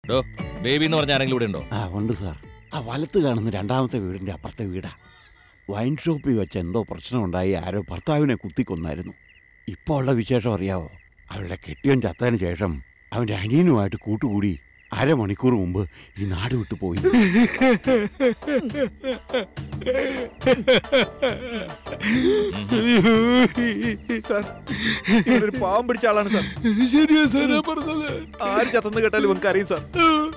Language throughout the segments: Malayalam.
ഡോ ബേബി എന്ന് പറഞ്ഞ ആരെങ്കിലും ഇവിടെ ഉണ്ടോ ആ ഉണ്ട് സാർ ആ വലത്ത് കാണുന്ന രണ്ടാമത്തെ വീടിന്റെ അപ്പുറത്തെ വീടാ വൈൻ ഷോപ്പിൽ വെച്ച് എന്തോ പ്രശ്നമുണ്ടായി ആരോ ഭർത്താവിനെ കുത്തിക്കൊന്നായിരുന്നു ഇപ്പോൾ ഉള്ള വിശേഷം അറിയാവോ അവരുടെ കെട്ടിയൻ ചത്തതിന് ശേഷം അവന്റെ അനിയനുമായിട്ട് കൂട്ടുകൂടി അരമണിക്കൂർ മുമ്പ് ഈ നാട് വിട്ടു പോയി സാർ ഇവനൊരു പാവം പിടിച്ച ആളാണ് സാർ ശരിയാ സാറാ പറഞ്ഞത് ആര് ചത്തെന്ന് കേട്ടാലും ഇവർക്ക് അറിയും സാർ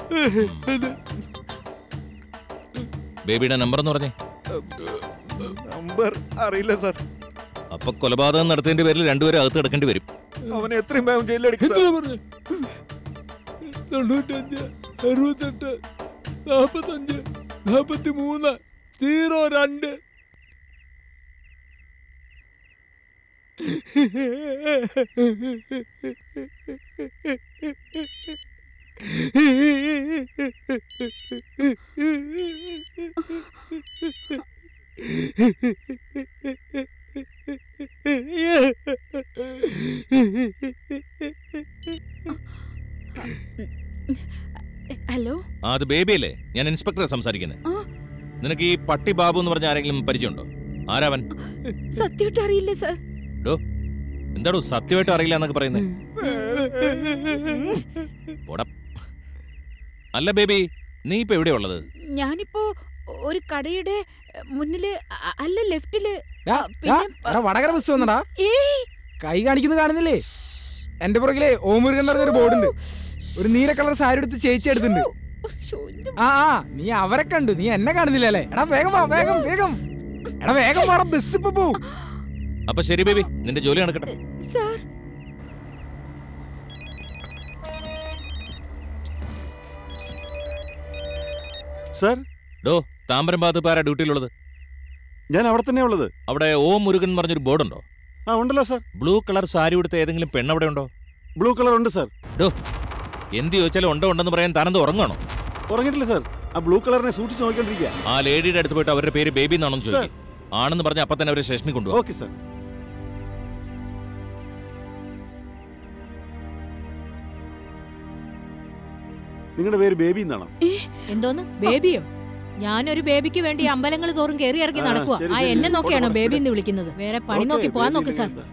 ബേബിയുടെ നമ്പർ എന്ന് പറഞ്ഞേ നമ്പർ അറിയില്ല സാർ അപ്പൊ കൊലപാതകം നടത്തിയതിന്റെ പേരിൽ രണ്ടുപേരും അകത്ത് കിടക്കേണ്ടി വരും അവനെ എത്രയും വേഗം ജയിലിലടിക്കും എത്ര സാർ പറഞ്ഞു തൊണ്ണൂറ്റഞ്ച് അറുപത്തെട്ട് നാപ്പത്തഞ്ച് നാപ്പത്തി മൂന്ന് സീറോ രണ്ട് ഹലോ ആ അത് ബേബി അല്ലേ ഞാൻ ഇൻസ്പെക്ടറെ സംസാരിക്കുന്നത് ആ. നിനക്ക് ഈ പട്ടി ബാബു എന്ന് പറഞ്ഞ ആരെങ്കിലും പരിചയമുണ്ടോ ആരാവൻ സത്യമായിട്ട് അറിയില്ല സാർ ഡോ എന്താടോ സത്യമായിട്ട് അറിയില്ല എന്നൊക്കെ പറയുന്നത് പോടാ അല്ല ബേബി നീ ഇപ്പൊ എവിടെയാ ഉള്ളത് ഞാനിപ്പോ ഒരു കടയുടെ മുന്നില് അ- അല്ല ലെഫ്റ്റില് ഡാ, ആ, പിന്നെ ഡാ, എടാ, വടകര ബസ് വന്നടാ ഏയ് കൈ കാണിക്കുന്നത് കാണുന്നില്ലേ എന്റെ പുറകിലെ ഓമുരുകൻ എന്ന് പറഞ്ഞൊരു ബോർഡുണ്ട് ഒരു നീല കളർ സാരി എടുത്ത് ചേച്ചി എടുത്തിട്ടുണ്ട് ശ്ശോ, എന്റെ ആ ആ നീ അവരെ കണ്ടു നീ എന്നെ കാണുന്നില്ല അല്ലേ എടാ വേഗം വാ വേഗം വേഗം എടാ വേഗം വാടാ ബസ് ഇപ്പൊ പോവും അപ്പൊ ശരി ബേബി നിന്റെ ജോലി നടക്കട്ടെ സാർ സാർ ഡോ താമ്പരം ഭാഗത്ത് ഇപ്പൊ ആരാ ഡ്യൂട്ടിയിലുള്ളത് ഞാൻ അവിടെ തന്നെ ഉള്ളത് അവിടെ ഓം മുരുകൻ എന്ന് പറഞ്ഞൊരു ബോർഡുണ്ടോ ആ ഉണ്ടല്ലോ സാർ ബ്ലൂ കളർ സാരി ഉടുത്ത ഏതെങ്കിലും പെണ്ണവിടെ ഉണ്ടോ ബ്ലൂ കളർ ഉണ്ട് സാർ ഡോ എന്ത് ചോദിച്ചാലും ഉണ്ടോ ഉണ്ടെന്ന് പറയാൻ താനെന്ത് ഉറങ്ങണോ ഉറങ്ങിയിട്ടില്ല സാർ ആ ബ്ലൂ കളറിനെ സൂക്ഷിച്ച് നോക്കിക്കൊണ്ടിരിക്കുക ആ ലേഡിയുടെ അടുത്ത് പോയിട്ട് അവരുടെ പേര് ബേബി എന്നാണോ ചോദിക്കും ആണെന്ന് പറഞ്ഞ അപ്പൊ തന്നെ അവരെ സ്റ്റേഷനിൽ കൊണ്ടുപോകും ഓക്കെ സാർ നിങ്ങളുടെ പേര് ബേബി എന്നാണോ എന്തോന്ന് ബേബിയോ ഞാനൊരു ബേബിക്ക് വേണ്ടി അമ്പലങ്ങൾ തോറും കയറി ഇറങ്ങി ആ, നടക്കുക ശരി, ആ ശരി. എന്നെ നോക്കിയാണോ പോട്ടെ, ബേബി പോട്ടെ. എന്ന് വിളിക്കുന്നത് വേറെ പണി ഓക്കേ, നോക്കി പോവാൻ ബേബി നോക്ക് സാർ ഇങ്ങോട്ട്.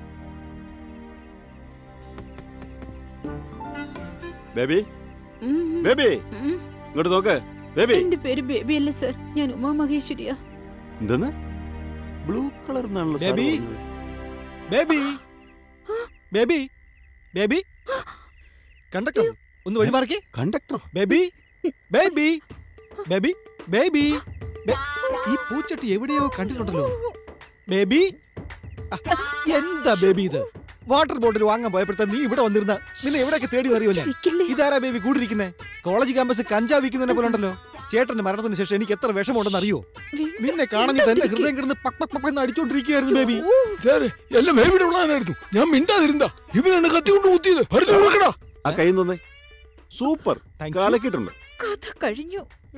ബേബി ഉം, ബേബി ഉം. ഇങ്ങോട്ട് നോക്ക് ബേബി എന്റെ പേര് ബേബി അല്ല സാർ ഞാൻ ഉമാ മഹേശ്വരിയാ എന്തെന്ന് ബ്ലൂ കളർ എന്നാണല്ലോ സാർ ബേബി. പറഞ്ഞത്. ബേബി ബേബി ബേബി കണ്ടക്ടർ ഒന്ന് വഴി മാറിക്കേ conductor baby baby baby baby ബേ- ഈ പൂച്ചട്ടി എവിടെയോ കണ്ടിട്ടുണ്ടല്ലോ ബേബി ആ, എന്താ ബേബി ഇത് വാട്ടർ ബോട്ടിൽ വാങ്ങാൻ പോയപ്പോഴത്തെ നീ ഇവിടെ വന്നിരുന്ന നിന്നെ എവിടെയൊക്കെ തേടി അറിയോ ഞാൻ ചോദിക്കില്ലേ ഇതാരാ ബേബി കൂടിരിക്കുന്നേ കോളേജ് ക്യാമ്പസ് കഞ്ചാവ് വിൽക്കുന്നതിനെ പോലെ ഉണ്ടല്ലോ ചേട്ടന്റെ മരണത്തിന് ശേഷം എനിക്ക് എത്ര വിഷമമുണ്ടെന്ന് അറിയോ നിന്നെ കാണഞ്ഞിട്ട് എന്റെ ഹൃദയം കിടന്ന് പക് പക് പക് എന്ന് അടിച്ചോണ്ടിരിക്കുകയായിരുന്നു ബേബി സാറേ എല്ലാം ബേബിയുടെ ഉള്ളതായിരുന്നു ഞാൻ മിണ്ടാതിരുന്നാ ഇവനാണ് കത്തി കൊണ്ട് കുത്തിയത് ഭരിച്ചു കൊടുക്കടാ ആ കൈ തന്നെ സൂപ്പർ Thank you. കാലക്കിട്ടുണ്ട് കഥ കഴിഞ്ഞു